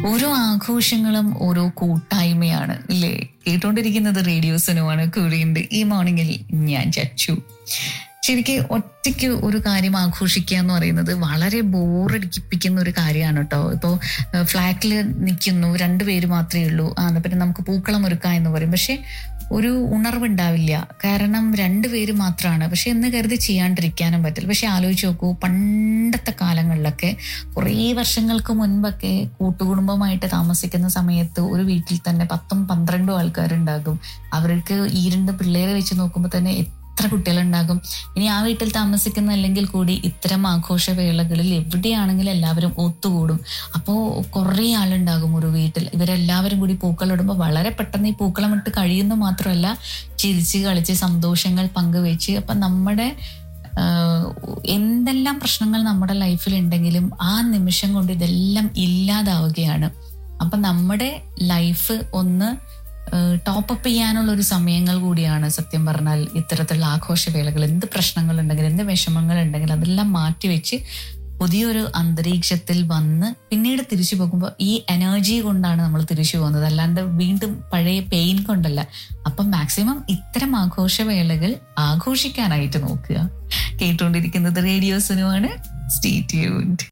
ഓരോ ആഘോഷങ്ങളും ഓരോ കൂട്ടായ്മയാണ് ഇല്ലേ കേട്ടോണ്ടിരിക്കുന്നത് റേഡിയോസിനുമാണ് കൂടിയുണ്ട് ഈ മോർണിംഗിൽ ഞാൻ ചച്ചു ശരിക്ക് ഒറ്റയ്ക്ക് ഒരു കാര്യം ആഘോഷിക്കുക എന്ന് പറയുന്നത് വളരെ ബോറടിപ്പിക്കുന്ന ഒരു കാര്യമാണ് കേട്ടോ ഇപ്പോൾ ഫ്ലാറ്റിൽ നിൽക്കുന്നു രണ്ടുപേര് മാത്രമേ ഉള്ളൂ ആ എന്നാ പിന്നെ നമുക്ക് പൂക്കളം ഒരുക്കാം എന്ന് പറയും പക്ഷെ ഒരു ഉണർവുണ്ടാവില്ല കാരണം രണ്ടുപേര് മാത്രമാണ് പക്ഷെ എന്ന് കരുതി ചെയ്യാണ്ടിരിക്കാനും പറ്റില്ല പക്ഷെ ആലോചിച്ച് നോക്കൂ പണ്ടത്തെ കാലങ്ങളിലൊക്കെ കുറേ വർഷങ്ങൾക്ക് മുൻപൊക്കെ കൂട്ടുകുടുംബമായിട്ട് താമസിക്കുന്ന സമയത്ത് ഒരു വീട്ടിൽ തന്നെ പത്തും പന്ത്രണ്ടും ആൾക്കാരുണ്ടാകും അവർക്ക് ഈ രണ്ട് പിള്ളേരെ വെച്ച് നോക്കുമ്പോൾ തന്നെ എത്ര കുട്ടികളുണ്ടാകും ഇനി ആ വീട്ടിൽ താമസിക്കുന്ന അല്ലെങ്കിൽ കൂടി ഇത്തരം ആഘോഷവേളകളിൽ എവിടെയാണെങ്കിലും എല്ലാവരും ഒത്തുകൂടും അപ്പോൾ കുറേ ആളുണ്ടാകും ഒരു വീട്ടിൽ ഇവരെല്ലാവരും കൂടി പൂക്കളിടുമ്പോൾ വളരെ പെട്ടെന്ന് ഈ പൂക്കളം ഇട്ട് കഴിയുന്ന മാത്രമല്ല ചിരിച്ച് കളിച്ച് സന്തോഷങ്ങൾ പങ്കുവെച്ച് അപ്പം നമ്മുടെ ആഹ് എന്തെല്ലാം പ്രശ്നങ്ങൾ നമ്മുടെ ലൈഫിൽ ഉണ്ടെങ്കിലും ആ നിമിഷം കൊണ്ട് ഇതെല്ലാം ഇല്ലാതാവുകയാണ് അപ്പം നമ്മുടെ ലൈഫ് ഒന്ന് ടോപ്പ് അപ്പ് ചെയ്യാനുള്ള ഒരു സമയങ്ങൾ കൂടിയാണ് സത്യം പറഞ്ഞാൽ ഇത്തരത്തിലുള്ള ആഘോഷവേളകൾ എന്ത് പ്രശ്നങ്ങൾ ഉണ്ടെങ്കിലും എന്ത് വിഷമങ്ങൾ ഉണ്ടെങ്കിലും അതെല്ലാം മാറ്റിവെച്ച് പുതിയൊരു അന്തരീക്ഷത്തിൽ വന്ന് പിന്നീട് തിരിച്ചു പോകുമ്പോൾ ഈ എനർജി കൊണ്ടാണ് നമ്മൾ തിരിച്ചു പോകുന്നത് അല്ലാണ്ട് വീണ്ടും പഴയ പെയിൻ കൊണ്ടല്ല അപ്പം മാക്സിമം ഇത്തരം ആഘോഷവേളകൾ ആഘോഷിക്കാനായിട്ട് നോക്കുക കേട്ടുകൊണ്ടിരിക്കുന്നത് റേഡിയോസിനുമാണ് സ്റ്റേ ട്യൂൺഡ്